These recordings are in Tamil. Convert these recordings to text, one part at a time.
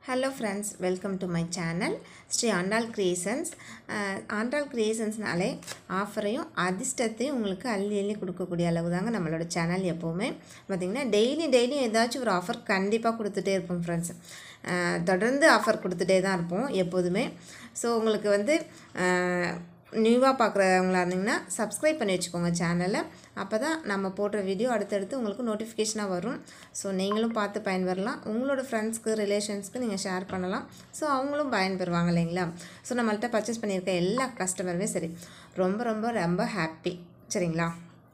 hello friends welcome to my channel Sri Andal creations Andal கிரியேஷன்ஸ்னாலே ஆஃபரையும் அதிர்ஷ்டத்தையும் உங்களுக்கு அள்ளி அள்ளி கொடுக்கக்கூடிய அளவு தாங்க நம்மளோட சேனல் எப்போவுமே பார்த்திங்கன்னா டெய்லி டெய்லியும் ஏதாச்சும் ஒரு ஆஃபர் கண்டிப்பாக கொடுத்துட்டே இருப்போம் ஃப்ரெண்ட்ஸ் தொடர்ந்து ஆஃபர் கொடுத்துட்டே தான் இருப்போம் எப்போதுமே ஸோ உங்களுக்கு வந்து நியூவாக பார்க்குறவங்களா இருந்தீங்கன்னா சப்ஸ்கிரைப் பண்ணி வச்சுக்கோங்க சேனலை அப்போ தான் நம்ம போடுற வீடியோ அடுத்தடுத்து உங்களுக்கு நோட்டிஃபிகேஷனாக வரும் ஸோ நீங்களும் பார்த்து பயன்பெறலாம் உங்களோட ஃப்ரெண்ட்ஸ்க்கு ரிலேஷன்ஸ்க்கு நீங்கள் ஷேர் பண்ணலாம் ஸோ அவங்களும் பயன்பெறுவாங்க இல்லைங்களா ஸோ நம்மள்ட்ட பர்ச்சேஸ் பண்ணியிருக்க எல்லா கஸ்டமருமே சரி ரொம்ப ரொம்ப ரொம்ப ஹாப்பி சரிங்களா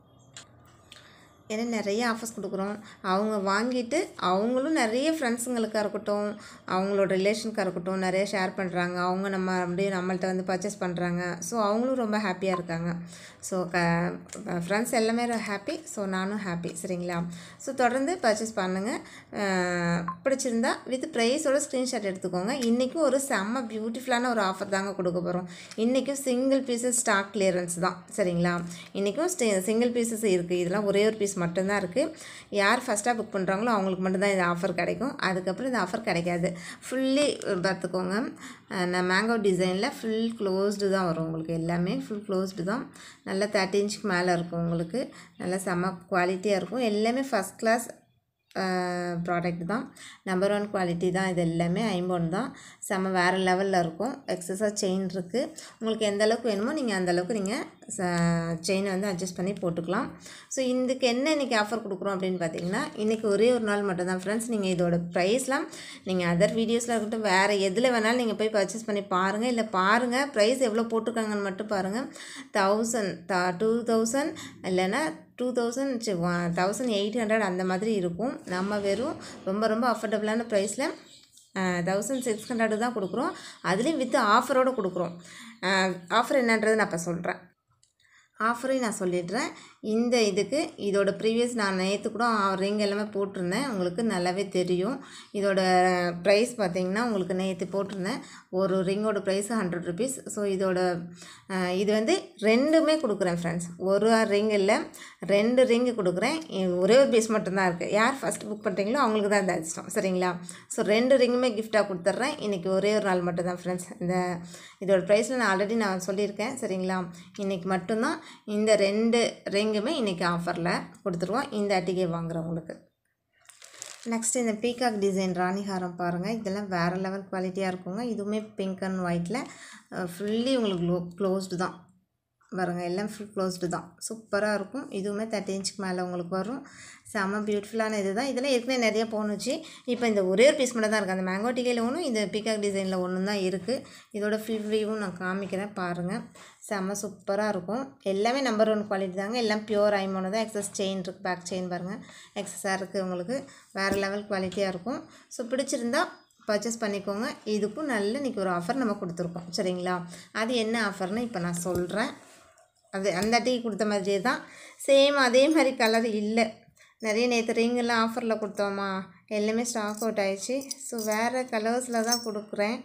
ஏன்னா நிறைய ஆஃபர்ஸ் கொடுக்குறோம் அவங்க வாங்கிட்டு அவங்களும் நிறைய ஃப்ரெண்ட்ஸுங்களுக்காக இருக்கட்டும் அவங்களோட ரிலேஷனுக்காக இருக்கட்டும் நிறைய ஷேர் பண்ணுறாங்க அவங்க நம்ம அப்படியே நம்மள்ட்ட வந்து பர்ச்சேஸ் பண்ணுறாங்க ஸோ அவங்களும் ரொம்ப ஹாப்பியாக இருக்காங்க ஸோ க ஃப்ரெண்ட்ஸ் எல்லாமே ஹாப்பி ஸோ நானும் ஹாப்பி சரிங்களா ஸோ தொடர்ந்து பர்ச்சேஸ் பண்ணுங்கள் பிடிச்சிருந்தா வித் ப்ரைஸோட ஸ்க்ரீன்ஷாட் எடுத்துக்கோங்க இன்றைக்கும் ஒரு செம்ம பியூட்டிஃபுல்லான ஒரு ஆஃபர் தாங்க கொடுக்க போகிறோம் இன்றைக்கும் சிங்கிள் பீசஸ் ஸ்டாக் கிளியரன்ஸ் தான் சரிங்களா இன்றைக்கும் சிங்கிள் பீசஸ் இருக்குது இதெல்லாம் ஒரே ஒரு பீஸ் மட்டும்தான் இருக்குது யார் ஃபஸ்ட்டாக புக் பண்ணுறாங்களோ அவங்களுக்கு மட்டும்தான் இந்த ஆஃபர் கிடைக்கும் அதுக்கப்புறம் இந்த ஆஃபர் கிடைக்காது ஃபுல்லி பார்த்துக்கோங்க நான் மேங்கோ டிசைனில் ஃபுல் க்ளோஸ்டு தான் வரும் உங்களுக்கு எல்லாமே ஃபுல் க்ளோஸ்டு தான் நல்லா தேர்ட்டி இன்ச்சுக்கு மேலே இருக்கும் உங்களுக்கு நல்லா செம்ம குவாலிட்டியாக இருக்கும் எல்லாமே ஃபஸ்ட் கிளாஸ் ப்ராடக்ட் தான் நம்பர் ஒன் குவாலிட்டி தான் இது எல்லாமே ஐம்பொன் தான் செம்ம வேறு லெவலில் இருக்கும் எக்ஸஸாக செயின் இருக்குது உங்களுக்கு எந்த அளவுக்கு வேணுமோ நீங்கள் அந்தளவுக்கு நீங்கள் செயினை வந்து அட்ஜஸ்ட் பண்ணி போட்டுக்கலாம் ஸோ இதுக்கு என்ன இன்றைக்கி ஆஃபர் கொடுக்குறோம் அப்படின்னு பார்த்தீங்கன்னா இன்றைக்கி ஒரே ஒரு நாள் மட்டும் தான் ஃப்ரெண்ட்ஸ் நீங்கள் இதோட ப்ரைஸ்லாம் நீங்கள் அதர் வீடியோஸில் இருக்கட்டும் வேறு எதில் வேணாலும் நீங்கள் போய் பர்ச்சேஸ் பண்ணி பாருங்கள் இல்லை பாருங்கள் ப்ரைஸ் எவ்வளோ போட்டிருக்காங்கன்னு மட்டும் பாருங்கள் தௌசண்ட் த டூ தௌசண்ட் இல்லைன்னா two thousand thousand eight hundred அந்த மாதிரி இருக்கும் நம்ம வெறும் ரொம்ப ரொம்ப அஃபோர்டபுளான ப்ரைஸில் தௌசண்ட் சிக்ஸ் ஹண்ட்ரடு தான் கொடுக்குறோம் அதுலேயும் வித் ஆஃபரோடு கொடுக்குறோம் ஆஃபர் என்னன்றது நான் இப்போ சொல்கிறேன் ஆஃபரையும் நான் சொல்லிடுறேன் இந்த இதுக்கு இதோட ப்ரீவியஸ் நான் நேற்று கூட ரிங் எல்லாமே போட்டிருந்தேன் உங்களுக்கு நல்லாவே தெரியும் இதோட ப்ரைஸ் பார்த்திங்கன்னா உங்களுக்கு நேற்று போட்டிருந்தேன் ஒரு ரிங்கோட ப்ரைஸ் ஹண்ட்ரட் ருபீஸ் ஸோ இதோட இது வந்து ரெண்டுமே கொடுக்குறேன் ஃப்ரெண்ட்ஸ் ஒரு ரிங் இல்லை ரெண்டு ரிங்கு கொடுக்குறேன் ஒரே ஒரு பீஸ் மட்டும்தான் இருக்குது யார் ஃபஸ்ட் புக் பண்ணுறீங்களோ அவங்களுக்கு தான் இந்த அதிர்ஷ்டம் சரிங்களா ஸோ ரெண்டு ரிங்குமே கிஃப்டாக கொடுத்துட்றேன் இன்றைக்கி ஒரே ஒரு நாள் மட்டும் தான் ஃப்ரெண்ட்ஸ் இந்த இதோட ப்ரைஸில் நான் ஆல்ரெடி நான் சொல்லியிருக்கேன் சரிங்களா இன்றைக்கி மட்டும்தான் இந்த ரெண்டு ரிங்குமே இன்றைக்கி ஆஃபரில் கொடுத்துருவோம் இந்த அட்டிகை வாங்குறவங்களுக்கு நெக்ஸ்ட் இந்த பீகாக் டிசைன் ராணிஹாரம் பாருங்கள் இதெல்லாம் வேறு லெவல் குவாலிட்டியாக இருக்குங்க இதுவுமே பிங்க் அண்ட் ஒயிட்டில் ஃபுல்லி உங்களுக்கு க்ளோ க்ளோஸ்டு தான் பாருங்க எல்லாம் ஃபுல் க்ளோஸ்டு தான் சூப்பராக இருக்கும் இதுவுமே தேர்ட்டி இன்ச்சுக்கு மேலே உங்களுக்கு வரும் செம்ம பியூட்டிஃபுல்லான இது தான் இதெல்லாம் ஏற்கனவே நிறைய போணுச்சு இப்போ இந்த ஒரே ஒரு பீஸ் மட்டும் தான் இருக்குது அந்த மேங்கோ டிகையில் ஒன்றும் இந்த பீகாக் டிசைனில் ஒன்று தான் இருக்குது இதோட ஃபில் வியூவும் நான் காமிக்கிறேன் பாருங்கள் செம்ம சூப்பராக இருக்கும் எல்லாமே நம்பர் ஒன் குவாலிட்டி தாங்க எல்லாம் பியூர் ஐமோனு தான் எக்ஸஸ் செயின் இருக்குது பேக் செயின் பாருங்கள் எக்ஸஸாக இருக்குது உங்களுக்கு வேறு லெவல் குவாலிட்டியாக இருக்கும் ஸோ பிடிச்சிருந்தா பர்ச்சேஸ் பண்ணிக்கோங்க இதுக்கும் நல்ல இன்றைக்கி ஒரு ஆஃபர் நம்ம கொடுத்துருக்கோம் சரிங்களா அது என்ன ஆஃபர்னு இப்போ நான் சொல்கிறேன் அது அந்த டீ கொடுத்த மாதிரியே தான் சேம் அதே மாதிரி கலர் இல்லை நிறைய நேற்று ரிங்கெல்லாம் ஆஃபரில் கொடுத்தோமா எல்லாமே ஸ்டாக் அவுட் ஆயிடுச்சு ஸோ வேறு கலர்ஸில் தான் கொடுக்குறேன்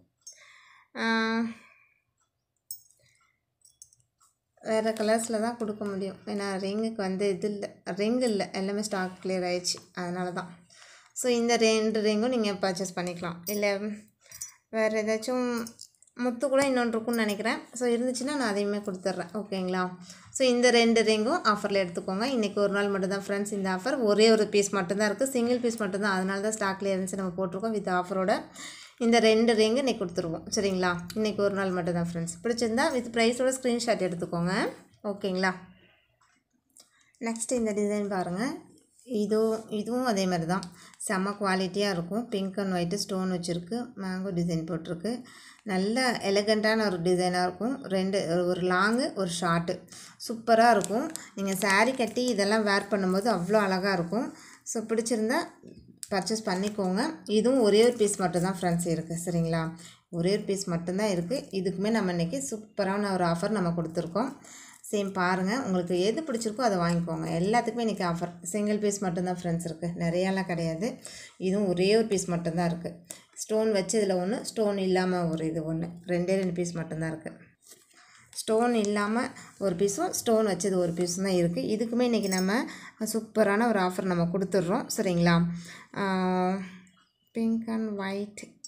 வேறு கலர்ஸில் தான் கொடுக்க முடியும் ஏன்னா ரிங்குக்கு வந்து இது இல்லை ரிங் இல்லை எல்லாமே ஸ்டாக் கிளியர் ஆயிடுச்சு அதனால தான் ஸோ இந்த ரெண்டு ரிங்கும் நீங்கள் பர்ச்சேஸ் பண்ணிக்கலாம் இல்லை வேறு ஏதாச்சும் முத்து கூட இன்னொன்று இருக்குன்னு நினைக்கிறேன் ஸோ இருந்துச்சுன்னா நான் அதையுமே கொடுத்துட்றேன் ஓகேங்களா ஸோ இந்த ரெண்டு ரிங்கும் ஆஃபரில் எடுத்துக்கோங்க இன்றைக்கி ஒரு நாள் மட்டும் தான் ஃப்ரெண்ட்ஸ் இந்த ஆஃபர் ஒரே ஒரு பீஸ் மட்டும்தான் இருக்குது சிங்கிள் பீஸ் மட்டும்தான் அதனால தான் ஸ்டாக் கிளியரன்ஸ் நம்ம போட்டிருக்கோம் வித் ஆஃபரோட இந்த ரெண்டு ரிங்கு இன்றைக்கி கொடுத்துருவோம் சரிங்களா இன்றைக்கி ஒரு நாள் மட்டும் தான் ஃப்ரெண்ட்ஸ் பிடிச்சிருந்தா வித் ப்ரைஸோட ஸ்க்ரீன்ஷாட் எடுத்துக்கோங்க ஓகேங்களா நெக்ஸ்ட் இந்த டிசைன் பாருங்கள் இதுவும் இதுவும் அதே மாதிரி தான் செம்ம குவாலிட்டியாக இருக்கும் பிங்க் அண்ட் ஒயிட்டு ஸ்டோன் வச்சுருக்கு மேங்கோ டிசைன் போட்டிருக்கு நல்ல எலகண்ட்டான ஒரு டிசைனாக இருக்கும் ரெண்டு ஒரு லாங்கு ஒரு ஷார்ட்டு சூப்பராக இருக்கும் நீங்கள் சாரீ கட்டி இதெல்லாம் வேர் பண்ணும்போது அவ்வளோ அழகாக இருக்கும் ஸோ பிடிச்சிருந்தா பர்ச்சேஸ் பண்ணிக்கோங்க இதுவும் ஒரே ஒரு பீஸ் மட்டும் தான் ஃப்ரெண்ட்ஸ் இருக்குது சரிங்களா ஒரே ஒரு பீஸ் மட்டும்தான் இருக்குது இதுக்குமே நம்ம இன்றைக்கி சூப்பரான ஒரு ஆஃபர் நம்ம கொடுத்துருக்கோம் சேம் பாருங்கள் உங்களுக்கு எது பிடிச்சிருக்கோ அதை வாங்கிக்கோங்க எல்லாத்துக்குமே இன்றைக்கி ஆஃபர் சிங்கிள் பீஸ் மட்டும்தான் ஃப்ரெண்ட்ஸ் இருக்குது நிறையாலாம் கிடையாது இதுவும் ஒரே ஒரு பீஸ் மட்டும்தான் இருக்குது ஸ்டோன் வச்சு இதில் ஒன்று ஸ்டோன் இல்லாமல் ஒரு இது ஒன்று ரெண்டே ரெண்டு பீஸ் மட்டும்தான் இருக்குது ஸ்டோன் இல்லாமல் ஒரு பீஸும் ஸ்டோன் வச்சது ஒரு பீஸும் தான் இருக்குது இதுக்குமே இன்றைக்கி நம்ம சூப்பரான ஒரு ஆஃபர் நம்ம கொடுத்துட்றோம் சரிங்களா பிங்க் அண்ட் ஒயிட்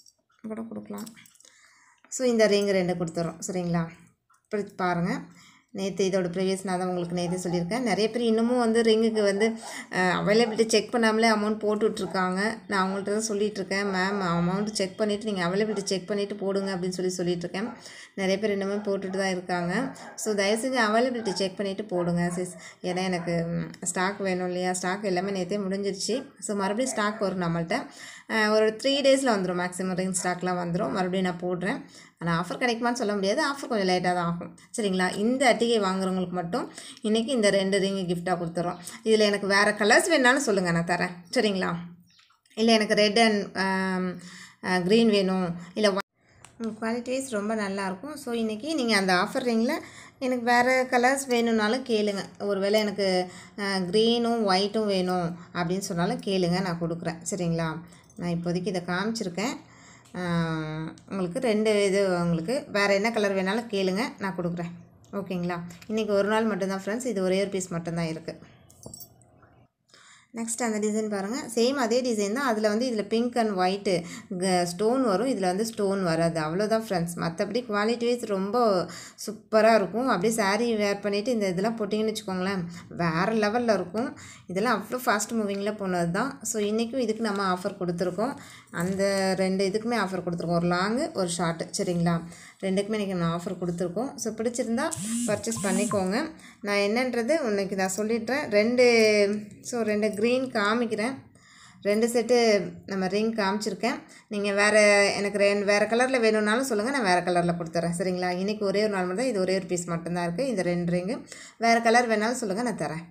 கூட கொடுக்கலாம் ஸோ இந்த ரிங் ரெண்டு கொடுத்துறோம் சரிங்களா இப்படி பாருங்கள் நேற்று இதோட ப்ரீவியஸ் நான் தான் உங்களுக்கு நேற்று சொல்லியிருக்கேன் நிறைய பேர் இன்னமும் வந்து ரிங்குக்கு வந்து அவைலபிலிட்டி செக் பண்ணாமலே அமௌண்ட் போட்டு விட்ருக்காங்க நான் அவங்கள்ட்ட தான் சொல்லிட்டு இருக்கேன் மேம் அமௌண்ட் செக் பண்ணிவிட்டு நீங்கள் அவைலபிலிட்டி செக் பண்ணிவிட்டு போடுங்க அப்படின்னு சொல்லி சொல்லிட்டு இருக்கேன் நிறைய பேர் இன்னமும் போட்டுட்டு தான் இருக்காங்க ஸோ தயவு செஞ்சு அவைலபிலிட்டி செக் பண்ணிவிட்டு போடுங்க சிஸ் ஏன்னா எனக்கு ஸ்டாக் வேணும் இல்லையா ஸ்டாக் எல்லாமே நேற்றே முடிஞ்சிருச்சு ஸோ மறுபடியும் ஸ்டாக் வரும் நம்மள்ட்ட அஹ் ஒரு த்ரீ டேஸில் வந்துடும் மேக்ஸிமம் ரிங் ஸ்டாக்லாம் வந்துடும் மறுபடியும் நான் போடுறேன் ஆனால் ஆஃபர் கிடைக்குமான்னு சொல்ல முடியாது ஆஃபர் கொஞ்சம் லேட்டாக தான் ஆகும் சரிங்களா இந்த அட்டிகை வாங்குறவங்களுக்கு மட்டும் இன்றைக்கி இந்த ரெண்டு ரிங்கு கிஃப்டாக கொடுத்துறோம் இதில் எனக்கு வேறு கலர்ஸ் வேணாலும் சொல்லுங்கள் நான் தரேன் சரிங்களா இல்லை எனக்கு ரெட் அண்ட் க்ரீன் வேணும் இல்லை குவாலிட்டி வைஸ் ரொம்ப நல்லாயிருக்கும் ஸோ இன்றைக்கி நீங்கள் அந்த ஆஃபர் ரிங்கில் எனக்கு வேறு கலர்ஸ் வேணும்னாலும் கேளுங்க ஒருவேளை எனக்கு க்ரீனும் ஒயிட்டும் வேணும் அப்படின்னு சொன்னாலும் கேளுங்க நான் கொடுக்குறேன் சரிங்களா நான் இப்போதைக்கு இதை காமிச்சிருக்கேன் ஆஹ் உங்களுக்கு ரெண்டு இது உங்களுக்கு வேறு என்ன கலர் வேணாலும் கேளுங்க நான் கொடுக்குறேன் ஓகேங்களா இன்றைக்கி ஒரு நாள் மட்டும்தான் ஃப்ரெண்ட்ஸ் இது ஒரே ஒரு பீஸ் மட்டும்தான் இருக்குது நெக்ஸ்ட் அந்த டிசைன் பாருங்கள் சேம் அதே டிசைன் தான் அதில் வந்து இதில் பிங்க் அண்ட் ஒயிட்டு ஸ்டோன் வரும் இதில் வந்து ஸ்டோன் வராது அவ்வளோதான் ஃப்ரெண்ட்ஸ் மற்றபடி குவாலிட்டி வைஸ் ரொம்ப சூப்பராக இருக்கும் அப்படியே saree வேர் பண்ணிவிட்டு இந்த இதெல்லாம் போட்டிங்கன்னு வச்சுக்கோங்களேன் வேறு லெவலில் இருக்கும் இதெல்லாம் அவ்வளோ ஃபாஸ்ட் மூவிங்கில் போனது தான் ஸோ இன்றைக்கும் இதுக்கு நம்ம ஆஃபர் கொடுத்துருக்கோம் அந்த ரெண்டு இதுக்குமே ஆஃபர் கொடுத்துருக்கோம் ஒரு லாங்கு ஒரு ஷார்ட்டு சரிங்களா ரெண்டுக்குமே இன்றைக்கி நான் ஆஃபர் கொடுத்துருக்கோம் ஸோ பிடிச்சிருந்தா பர்ச்சேஸ் பண்ணிக்கோங்க நான் என்னன்றது இன்னைக்கு நான் சொல்லிடுறேன் ரெண்டு ஸோ ரெண்டு க்ரீன் காமிக்கிறேன் ரெண்டு செட்டு நம்ம ரிங் காமிச்சிருக்கேன் நீங்கள் வேறு எனக்கு ரெண்டு வேறு கலரில் வேணும்னாலும் சொல்லுங்கள் நான் வேறு கலரில் கொடுத்துட்றேன் சரிங்களா இன்றைக்கி ஒரே ஒரு நாள் மட்டும் தான் இது ஒரே ஒரு பீஸ் மட்டும்தான் இருக்குது இந்த ரெண்டு ரிங்கு வேறு கலர் வேணாலும் சொல்லுங்கள் நான் தரேன்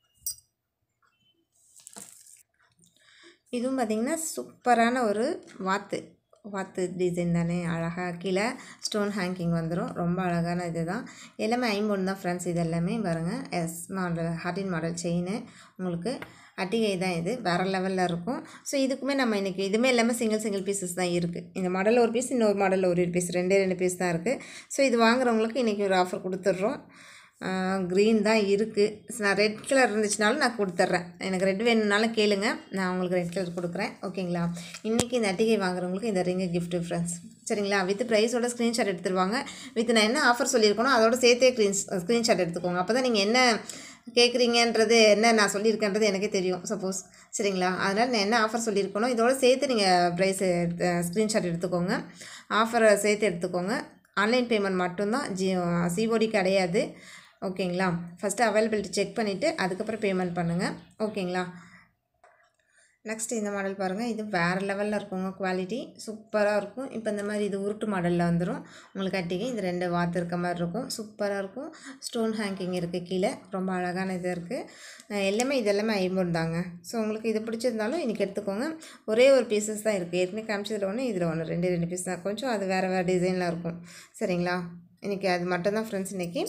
இதுவும் பார்த்திங்கன்னா சூப்பரான ஒரு வாத்து வாத்து டிசைன் தானே அழகாக கீழே ஸ்டோன் ஹேங்கிங் வந்துடும் ரொம்ப அழகான இது தான் எல்லாமே ஐம்பொன் தான் ஃப்ரெண்ட்ஸ் இது எல்லாமே பாருங்கள் எஸ் மாடல் ஹார்டின் மாடல் செயின் உங்களுக்கு அட்டிகை தான் இது வேறு லெவலில் இருக்கும் ஸோ இதுக்குமே நம்ம இன்றைக்கி இதுவுமே எல்லாமே சிங்கிள் சிங்கிள் பீசஸ் தான் இருக்குது இந்த மாடலில் ஒரு பீஸ் இன்னொரு மாடலில் ஒரு பீஸ் ரெண்டே ரெண்டு பீஸ் தான் இருக்குது ஸோ இது வாங்குறவங்களுக்கு இன்றைக்கி ஒரு ஆஃபர் கொடுத்துட்றோம் க்ரீன் தான் இருக்குது நான் ரெட் கலர் இருந்துச்சுனாலும் நான் கொடுத்துட்றேன் எனக்கு ரெட் வேணும்னாலும் கேளுங்க நான் உங்களுக்கு ரெட் கலர் கொடுக்குறேன் ஓகேங்களா இன்றைக்கி இந்த அட்டிகை வாங்குறவங்களுக்கு இந்த ரிங்கு கிஃப்ட்டு ஃப்ரெண்ட்ஸ் சரிங்களா வித் ப்ரைஸோட ஸ்க்ரீன்ஷாட் எடுத்துருவாங்க வித் நான் என்ன ஆஃபர் சொல்லியிருக்கணும் அதோட சேர்த்தே க்ரீன் ஸ்க்ரீன்ஷாட் எடுத்துக்கோங்க அப்போ தான் நீங்கள் என்ன கேட்குறீங்கன்றது என்ன நான் சொல்லியிருக்கேன்றது எனக்கே தெரியும் சப்போஸ் சரிங்களா அதனால் நான் என்ன ஆஃபர் சொல்லியிருக்கணும் இதோட சேர்த்து நீங்கள் ப்ரைஸ் ஸ்க்ரீன்ஷாட் எடுத்துக்கோங்க ஆஃபரை சேர்த்து எடுத்துக்கோங்க ஆன்லைன் பேமெண்ட் மட்டும்தான் ஜி சிஓடி கிடையாது ஓகேங்களா ஃபஸ்ட்டு அவைலபிலிட்டி செக் பண்ணிவிட்டு அதுக்கப்புறம் பேமெண்ட் பண்ணுங்கள் ஓகேங்களா நெக்ஸ்ட் இந்த மாடல் பாருங்கள் இது வேறு லெவலில் இருக்குங்க குவாலிட்டி சூப்பராக இருக்கும் இப்போ இந்த மாதிரி இது உருட்டு மாடலில் வந்துடும் உங்களுக்கு அட்டிகை இது ரெண்டு வாத்து இருக்க மாதிரி இருக்கும் சூப்பராக இருக்கும் ஸ்டோன் ஹேங்கிங் இருக்குது கீழே ரொம்ப அழகான இது இருக்குது எல்லாமே இது எல்லாமே ஐம்பது தாங்க ஸோ உங்களுக்கு இது பிடிச்சிருந்தாலும் இன்றைக்கி எடுத்துக்கோங்க ஒரே ஒரு பீசஸ் தான் இருக்குது ஏற்கனவே காமிச்சதில் ஒன்று இதில் ஒன்று ரெண்டு ரெண்டு பீஸ் தான் கொஞ்சம் அது வேறு வேறு டிசைனில் இருக்கும் சரிங்களா இன்றைக்கி அது மட்டும்தான் ஃப்ரெண்ட்ஸ் இன்றைக்கி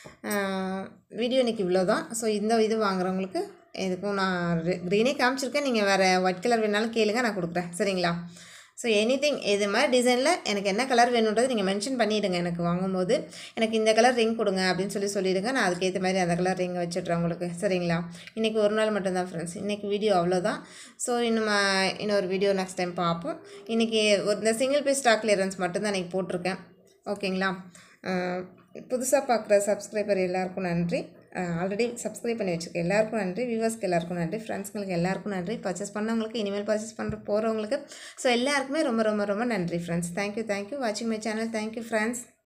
வீடியோ இன்றைக்கி இவ்வளோ தான் ஸோ இந்த இது வாங்குறவங்களுக்கு எதுக்கும் நான் க்ரீனே காமிச்சிருக்கேன் நீங்கள் வேறு ஒயிட் கலர் வேணாலும் கேளுங்க நான் கொடுக்குறேன் சரிங்களா ஸோ எனி திங் இது மாதிரி டிசைனில் எனக்கு என்ன கலர் வேணுன்றது நீங்கள் மென்ஷன் பண்ணிவிடுங்க எனக்கு வாங்கும்போது எனக்கு இந்த கலர் ரிங் கொடுங்க அப்படின்னு சொல்லி சொல்லிவிடுங்க நான் அதுக்கேற்ற மாதிரி அந்த கலர் ரிங் வச்சுட்றேன் உங்களுக்கு சரிங்களா இன்றைக்கி ஒரு நாள் மட்டும்தான் ஃப்ரெண்ட்ஸ் இன்றைக்கி வீடியோ அவ்வளோதான் ஸோ இன்னும் இன்னொரு வீடியோ நெக்ஸ்ட் டைம் பார்ப்போம் இன்றைக்கி ஒரு இந்த சிங்கிள் பீஸ் ஸ்டாக் கிளியரன்ஸ் மட்டும்தான் இன்றைக்கி போட்டிருக்கேன் ஓகேங்களா புதுசாக பார்க்குற சப்ஸ்கிரைபர் எல்லாருக்கும் நன்றி ஆல்ரெடி சப்ஸ்கிரைப் பண்ணி வச்சுருக்க எல்லாருக்கும் நன்றி வியூவர்ஸ்க்கு எல்லாருக்கும் நன்றி ஃப்ரெண்ட்ஸ்ங்களுக்கு எல்லாருக்கும் நன்றி பர்ச்சேஸ் பண்ணவங்களுக்கு இனிமேல் பர்ச்சேஸ் பண்ணுற போகிறவங்களுக்கு ஸோ எல்லாருக்குமே ரொம்ப ரொம்ப ரொம்ப நன்றி ஃப்ரெண்ட்ஸ் தேங்க்யூ தேங்க்யூ வாட்சிங் மை சேனல் தேங்க்யூ ஃப்ரெண்ட்ஸ்